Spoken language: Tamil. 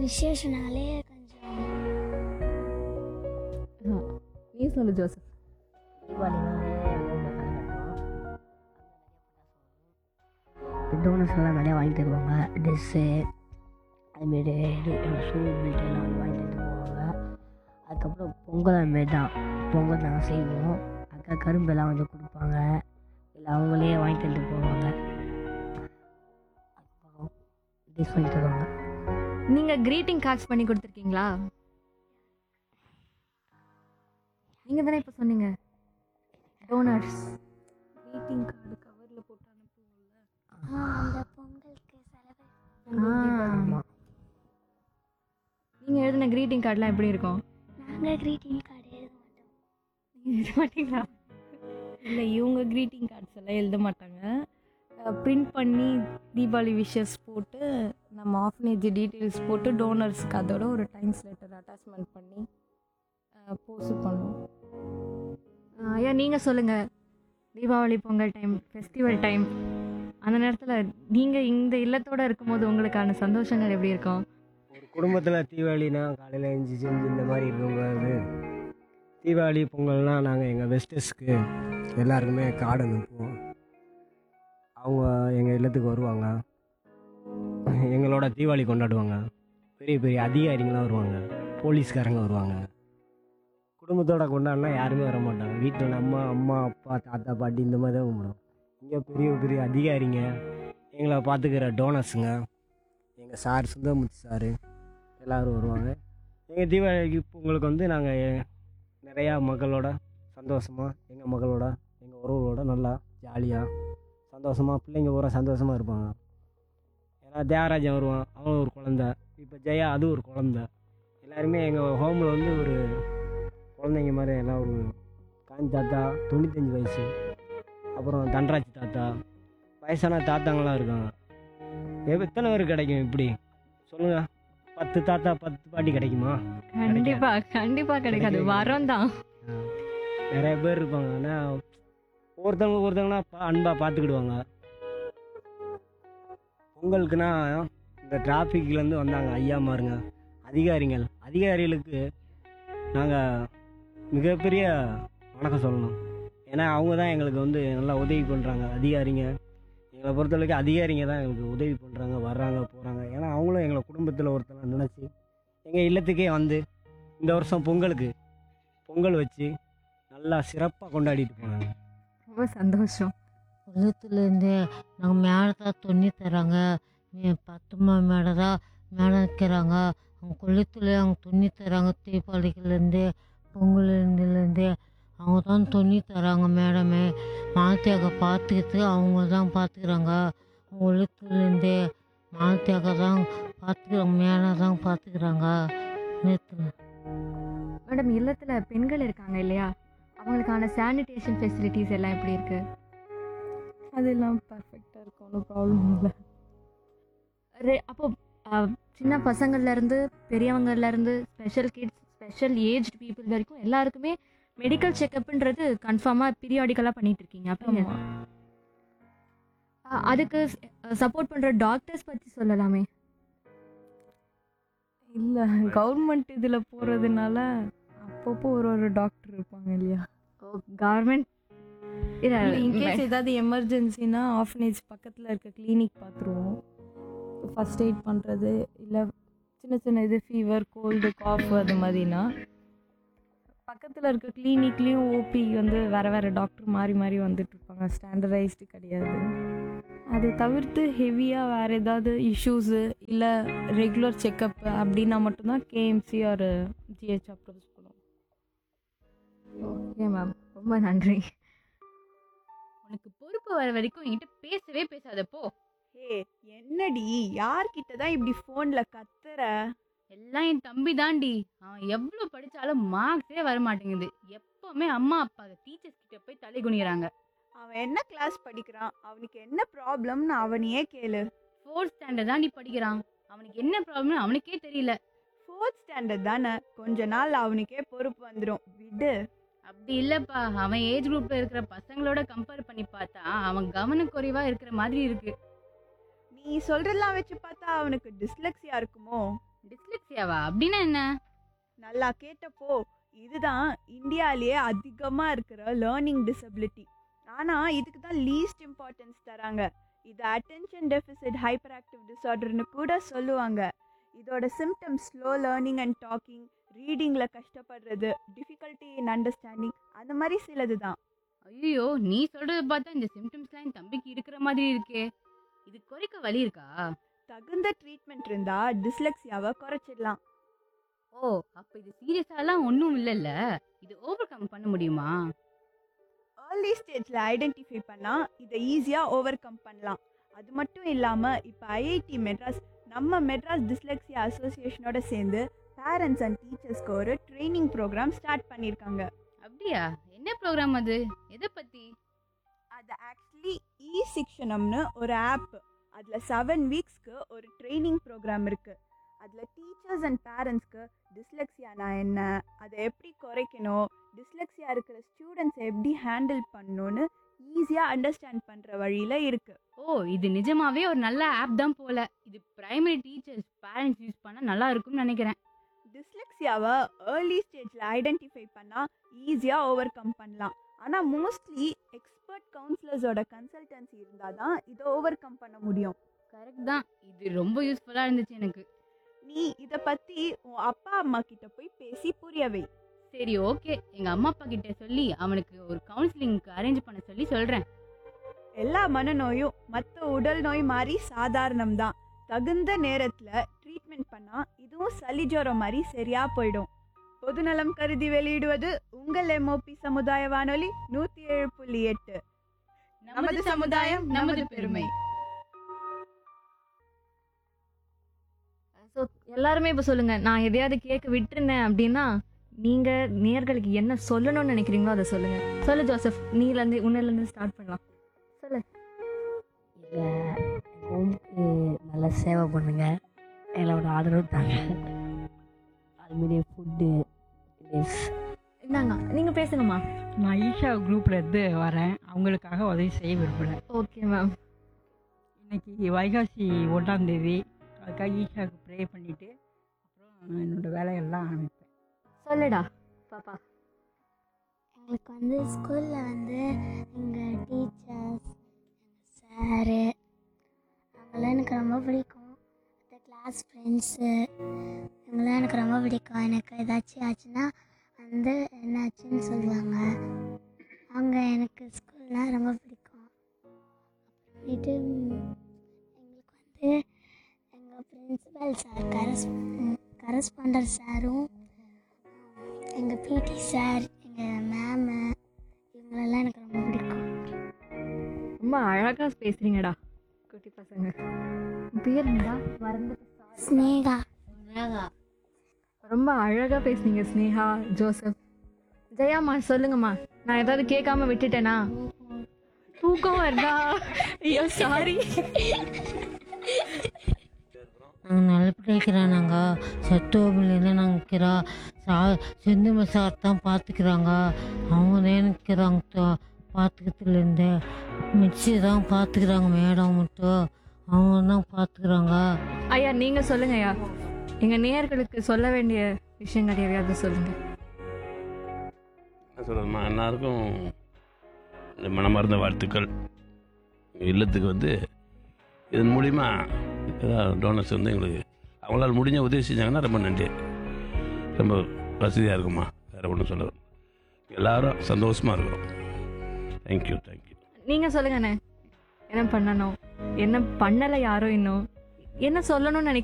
விசேஷனாலே கொஞ்சம் நீ சொல்லு ஜோசப் தீபாவளினாலே ரொம்ப கலக்கட்டும் டோனஸ் எல்லாம் நிறையா வாங்கி தருவாங்க ட்ரெஸ்ஸு அதுமாரி இது ஷூ பெல்ட் எல்லாம் வந்து வாங்கி தந்துட்டு போவாங்க அதுக்கப்புறம் பொங்கல் அதுமாரி தான் பொங்கல் நாங்கள் செய்வோம் அக்கா கரும்பெல்லாம் வந்து கொடுப்பாங்க இல்லை அவங்களே வாங்கி தந்துட்டு போவாங்க அதுக்கப்புறம் ட்ரெஸ் வாங்கி தருவாங்க நீங்க greeting கார்ட்ஸ் பண்ணி கொடுத்துருக்கீங்களா நீங்க தானே இப்போ சொன்னீங்க டோனர்ஸ் greeting கார்டு கவரில் போட்டு அனுப்புவோம்ல அந்த பொங்கலுக்கு செலவு ஆமாம் நீங்க எழுதின greeting கார்டெலாம் எப்படி இருக்கும் நாங்கள் க்ரீட்டிங் கார்டு எழுத மாட்டோம் நீங்க எழுத மாட்டீங்களா இல்லை இவங்க greeting கார்ட்ஸ் எல்லாம் எழுத மாட்டாங்க பிரிண்ட் பண்ணி தீபாவளி விஷஸ் போட்டு நம்ம ஆஃபனேஜ் டீட்டெயில்ஸ் போட்டு டோனர்ஸ்க்கு அதோட ஒரு டைம்ஸ் லெட்டர் அட்டாச்மெண்ட் பண்ணி போஸ்ட் பண்ணுவோம் ஆஹ் ஐயா நீங்க சொல்லுங்க Deepavali Pongal time festival time அந்த நேரத்துல நீங்க இந்த இல்லத்தோட இருக்கும்போது உங்களுக்கான சந்தோஷங்கள் எப்படி இருக்கும் ஒரு குடும்பத்தில் தீபாவளினா காலையில் எழுந்துச்சி செஞ்சு இந்த மாதிரி இருக்கும்போது தீபாவளி பொங்கல்னால் நாங்கள் எங்கள் வெஸ்டர்ஸ்க்கு எல்லாருக்குமே கார்டு அனுப்புவோம் அவங்க எங்கள் இல்லத்துக்கு வருவாங்க எங்களோட தீபாவளி கொண்டாடுவாங்க பெரிய பெரிய அதிகாரிங்களாம் வருவாங்க போலீஸ்காரங்க வருவாங்க குடும்பத்தோட கொண்டாடினா யாருமே வர மாட்டாங்க வீட்டில் நம்ம அம்மா அப்பா தாத்தா பாட்டி இந்த மாதிரி தான் கும்பிடுவோம் இங்கே பெரிய பெரிய அதிகாரிங்க எங்களை பார்த்துக்கிற டோனர்ஸுங்க எங்கள் சார் சுந்தரமூர்த்தி சார் எல்லோரும் வருவாங்க எங்கள் தீபாவளிக்கு பொங்கலுக்கு வந்து நாங்கள் நிறையா மக்களோட சந்தோஷமாக எங்கள் மக்களோட எங்கள் உறவுகளோட நல்லா ஜாலியாக சந்தோஷமாக பிள்ளைங்க பூரா சந்தோஷமாக இருப்பாங்க ஏன்னா தேவராஜன் வருவான் அவன் ஒரு குழந்த இப்போ ஜெயா அது ஒரு குழந்த எல்லாருமே எங்கள் ஹோமில் வந்து ஒரு குழந்தைங்க மாதிரி எல்லாம் ஒரு காஞ்சி தாத்தா தொண்ணூத்தஞ்சு வயசு அப்புறம் தண்டராஜ் தாத்தா வயசான தாத்தாங்களாம் இருக்காங்க எவ் எத்தனை பேர் கிடைக்கும் இப்படி சொல்லுங்க பத்து தாத்தா பத்து பாட்டி கிடைக்குமா கண்டிப்பா கண்டிப்பா கிடைக்காது கிடைக்காது. வரோம் தான் நிறைய பேர் இருப்பாங்க ஆனால் ஒருத்தவங்க ஒருத்தவங்கன்னா பா- அன்பா பார்த்துக்கிடுவாங்க பொங்கலுக்குன்னா இந்த டிராஃபிக்லேருந்து வந்தாங்க ஐயா மாருங்க அதிகாரிகள் அதிகாரிகளுக்கு நாங்கள் மிகப்பெரிய வணக்கம் சொல்லணும் ஏன்னா அவங்க தான் எங்களுக்கு வந்து நல்லா உதவி பண்ணுறாங்க அதிகாரிங்க எங்களை பொறுத்தவரைக்கும் அதிகாரிங்க தான் எங்களுக்கு உதவி பண்ணுறாங்க வர்றாங்க போகிறாங்க ஏன்னா அவங்களும் எங்களை குடும்பத்தில் ஒருத்தர் நினச்சி எங்கள் இல்லத்துக்கே வந்து இந்த வருஷம் பொங்கலுக்கு பொங்கல் வச்சு நல்லா சிறப்பாக கொண்டாடிட்டு போனாங்க ரொம்ப சந்தோஷம் உள்ளத்துலேருந்து நாங்கள் மேலே தான் துணி தராங்க மே- பத்துமா மேலே தான் மேலே வைக்கிறாங்க அவங்க குளத்துல அவங்க துணி தராங்க தீபாவளிக்குலேருந்து பொங்கலேருந்துலேருந்து அவங்க தான் துணி தராங்க மேடமே மாலத்தியாக பார்த்துக்கிட்டு அவங்க தான் பார்த்துக்கிறாங்க அவங்க உள்ளத்துலேருந்து மாலத்தியாக தான் பார்த்துக்கிறாங்க மேலே தான் பார்த்துக்கிறாங்க நேற்று மேடம் இல்லத்துல பெண்கள் இருக்காங்க இல்லையா அவங்களுக்கான சானிடேஷன் ஃபெசிலிட்டிஸ் எல்லாம் எப்படி இருக்கு அதெல்லாம் பர்ஃபெக்டாக இருக்கும் ஒன்றும் ப்ராப்ளம் இல்லை ரெ- அப்போ அஹ், சின்ன பசங்கள்ல இருந்து பெரியவங்கள்ல இருந்து special kids special aged people வரைக்கும் எல்லாருக்குமே மெடிக்கல் செக்கப்ன்றது கன்ஃபார்மாக பீரியாடிக்கலாக பண்ணிட்டு இருக்கீங்க அப்படிங்க ஆமாம் அஹ், அதுக்கு சப்போர்ட் பண்ற டாக்டர்ஸ் பத்தி சொல்லலாமே இல்லை கவர்மெண்ட் இதில் போகிறதுனால அப்பப்போ ஒரு ஒரு டாக்டர் இருப்பாங்க இல்லையா கவர்மெண்ட் இன்கேஸ் ஏதாவது எமர்ஜென்சினா ஆஃபனேஜ் பக்கத்தில் இருக்க கிளினிக் பார்த்துருவோம் ஃபஸ்ட் எய்ட் பண்ணுறது இல்லை சின்ன சின்ன இது ஃபீவர் கோல்டு காஃப் அது மாதிரினா பக்கத்தில் இருக்க கிளினிக்லேயும் ஓபி வந்து வேறு வேறு டாக்டர் மாறி மாறி வந்துட்டு இருப்பாங்க ஸ்டாண்டர்டைஸ்டு கிடையாது அதை தவிர்த்து ஹெவியாக வேறு ஏதாவது இஷ்யூஸு இல்லை ரெகுலர் செக்கப் அப்படின்னா மட்டும்தான் கேஎம்சி ஒரு ஜிஹெச் அப்ரோச் பண்ணுவோம் ஓகே மேம் ரொம்ப நன்றி உனக்கு பொறுப்பு வர வரைக்கும் என்கிட்ட பேசவே பேசாத போ ஏ என்னடி யார்கிட்ட தான் இப்படி ஃபோன்ல கத்துற எல்லாம் என் தம்பி தாண்டி அவன் எவ்வளவு படிச்சாலும் மார்க்ஸே வர மாட்டேங்குது எப்பவுமே அம்மா அப்பா டீச்சர்ஸ் கிட்ட போய் தலை குனிறாங்க அவன் என்ன கிளாஸ் படிக்கிறான் அவனுக்கு என்ன ப்ராப்ளம்னு அவனையே கேளு ஃபோர்த் ஸ்டாண்டர்ட் தாண்டி படிக்கிறான் அவனுக்கு என்ன ப்ராப்ளம் அவனுக்கே தெரியல ஃபோர்த் ஸ்டாண்டர்ட் தானே கொஞ்ச நாள் அவனுக்கே பொறுப்பு வந்துடும் விடு அப்படி இல்லப்பா அவன் ஏஜ் குரூப்ல இருக்கிற பசங்களோட கம்பேர் பண்ணி பார்த்தா அவன் கவனக்குறைவா இருக்கிற மாதிரி இருக்கு நீ சொல்றதெல்லாம் வச்சு பார்த்தா அவனுக்கு டிஸ்லெக்ஸியா இருக்குமோ டிஸ்லெக்ஸியாவா அப்படின்னா என்ன நல்லா கேட்டப்போ இதுதான் இந்தியாவிலேயே அதிகமாக இருக்கிற லேர்னிங் டிசபிலிட்டி ஆனால் இதுக்கு தான் லீஸ்ட் இம்பார்ட்டன்ஸ் தராங்க இது அட்டென்ஷன் டெஃபிசிட் ஹைப்பர் ஆக்டிவ் டிசார்டர்னு கூட சொல்லுவாங்க இதோட symptoms slow learning and talking ரீடிங்கில் கஷ்டப்படுறது டிஃபிகல்ட்டி இன் அண்டர்ஸ்டாண்டிங் அந்த மாதிரி சிலது தான் ஐயோ நீ சொல்றது பார்த்தா இந்த சிம்டம்ஸ்லாம் என் தம்பிக்கு இருக்கிற மாதிரி இருக்கே இது குறைக்க வழி இருக்கா தகுந்த ட்ரீட்மெண்ட் இருந்தால் டிஸ்லெக்ஸியாவை குறைச்சிடலாம் ஓ அப்ப இது சீரியஸாலாம் ஒன்றும் இல்லைல்ல இது ஓவர் கம் பண்ண முடியுமா ஏர்லி ஸ்டேஜில் ஐடென்டிஃபை பண்ணால் இதை ஈஸியாக ஓவர் கம் பண்ணலாம் அது மட்டும் இல்லாமல் இப்போ ஐஐடி மெட்ராஸ் நம்ம மெட்ராஸ் டிஸ்லெக்ஸியா அசோசியேஷனோட சேர்ந்து பேரண்ட்ஸ் அண்ட் டீச்சர்ஸ்க்கு ஒரு ட்ரைனிங் ப்ரோக்ராம் ஸ்டார்ட் பண்ணியிருக்காங்க அப்படியா என்ன ப்ரோக்ராம் அது எதை பத்தி அது ஆக்சுவலி இ சிக்ஷனம்னு ஒரு ஆப் அதில் செவன் வீக்ஸ்க்கு ஒரு ட்ரைனிங் ப்ரோக்ராம் இருக்குது அதில் டீச்சர்ஸ் அண்ட் பேரண்ட்ஸ்க்கு டிஸ்லெக்ஸியானா என்ன அதை எப்படி குறைக்கணும் டிஸ்லெக்ஸியா இருக்கிற ஸ்டூடெண்ட்ஸை எப்படி ஹேண்டில் பண்ணணும்னு ஈஸியாக அண்டர்ஸ்டாண்ட் பண்ணுற வழியில் இருக்குது ஓ இது நிஜமாவே ஒரு நல்ல ஆப் தான் போல இது பிரைமரி டீச்சர்ஸ் பேரண்ட்ஸ் யூஸ் பண்ணா நல்லா இருக்கும்னு நினைக்கிறேன் டிஸ்லெக்ஸியாவை ஏர்லி ஸ்டேஜில் ஐடென்டிஃபை பண்ணால் ஈஸியாக ஓவர் கம் பண்ணலாம் ஆனால் மோஸ்ட்லி எக்ஸ்பர்ட் கவுன்சிலர்ஸோட கன்சல்டன்சி இருந்தால் தான் இதை ஓவர் கம் பண்ண முடியும் கரெக்ட் தான் இது ரொம்ப யூஸ்ஃபுல்லா இருந்துச்சு எனக்கு நீ இதை பற்றி உன் அப்பா அம்மா கிட்ட போய் பேசி புரிய வை சரி ஓகே எங்க அம்மா அப்பா கிட்ட சொல்லி அவனுக்கு ஒரு கவுன்சிலிங்க்கு அரேஞ்ச் பண்ண சொல்லி சொல்றேன் எல்லா மனநோயும் மற்ற உடல் நோய் மாதிரி சாதாரணம் தான் தகுந்த நேரத்தில் ட்ரீட்மெண்ட் பண்ணால் இதுவும் சளி ஜுரம் மாதிரி சரியாக போயிடும் பொதுநலம் கருதி வெளியிடுவது உங்கள் எம்ஓபி சமுதாய வானொலி நூற்றி ஏழு புள்ளி எட்டு நமது சமுதாயம் நமது பெருமை ஸோ எல்லாருமே இப்போ சொல்லுங்க நான் எதையாவது கேட்க விட்டுருந்தேன் அப்படின்னா நீங்க நேர்களுக்கு என்ன சொல்லணும்னு நினைக்கிறீங்களோ அதை சொல்லுங்க சொல்லு ஜோசப் நீலேருந்து உன்னிலேருந்து ஸ்டார்ட் பண்ணலாம் சொல்லு இல்லை ஹோம்க்கு நல்லா சேவை பண்ணுங்க எங்களோட ஆதரவு தாங்க அதுமாரி ஃபுட்டு இந்தாங்க நீங்க பேசுங்கம்மா நான் ஈஷா குரூப்ல இருந்து வரேன் அவங்களுக்காக உதவி செய்ய விரும்புகிறேன் ஓகே மேம் இன்னைக்கு வைகாசி ஒன்றாம் தேதி அதுக்காக ஈஷாவுக்கு ப்ரே பண்ணிட்டு அப்புறம் என்னோட வேலையெல்லாம் ஆரம்பிப்பேன் சொல்லுடா பாப்பா எங்களுக்கு வந்து ஸ்கூலில் வந்து எங்கள் டீச்சர்ஸ் எங்கள் சாரு அவங்களாம் எனக்கு ரொம்ப பிடிக்கும் அந்த கிளாஸ் ஃப்ரெண்ட்ஸு இவங்களாம் எனக்கு ரொம்ப பிடிக்கும் எனக்கு ஏதாச்சும் ஆச்சுன்னா வந்து என்னாச்சுன்னு சொல்லுவாங்க அவங்க எனக்கு ஸ்கூல்னால் ரொம்ப பிடிக்கும் அப்புறமேட்டு எங்களுக்கு வந்து எங்கள் பிரின்சிபல் சார் கரஸ் கரஸ்பாண்டர் சாரும் எங்கள் பிடி சார் எங்கள் மேமு இவங்களெல்லாம் எனக்கு ரொம்ப பிடிக்கும் ரொம்ப அழகா பேசுறீங்கடா குட்டி பசங்க உன் பேர் என்னடா மறந்து ஸ்னேகா ரொம்ப அழகா பேசுனீங்க ஸ்னேகா ஜோசப் ஜெயாம்மா சொல்லுங்கம்மா நான் ஏதாவது கேட்காம விட்டுட்டேனா தூக்கம் வருதா ஐயோ சாரி நாங்கள் நல்லபடியாக இருக்கிறோம் நாங்கள் சத்துவமில்லைன்னு நாங்கள் இருக்கிறோம் சா செந்தும சார் தான் பார்த்துக்கிறாங்க அவங்க தான் நிற்கிறாங்க பார்த்துக்கிறதுலேருந்து மிக்சி தான் பார்த்துக்கிறாங்க மேடம் மட்டும் அவங்க தான் பார்த்துக்கிறாங்க ஐயா நீங்க சொல்லுங்க ஐயா எங்க நேயர்களுக்கு சொல்ல வேண்டிய விஷயங்கள் எதையாவது சொல்லுங்க என்ன சொல்கிறேம்மா எல்லாருக்கும் இந்த மனமார்ந்த வாழ்த்துக்கள் எங்கள் இல்லத்துக்கு வந்து இதன் மூலிமா ஏதாவது டோனர்ஸ் வந்து எங்களுக்கு அவங்களால முடிஞ்ச உதவி செஞ்சாங்கன்னா ரொம்ப நன்றி ரொம்ப வசதியாக இருக்குமா வேறு ஒன்றும் சொல்ல வரல. எல்லாரும் சந்தோஷமாக இருக்கிறோம் தேங்க்யூ தேங்க்யூ நீங்க சொல்லுங்கண்ணே என்ன பண்ணணும் என்ன பண்ணலை யாரும் இன்னும் என்ன சொல்லணும்னு நினைக்கிறீங்க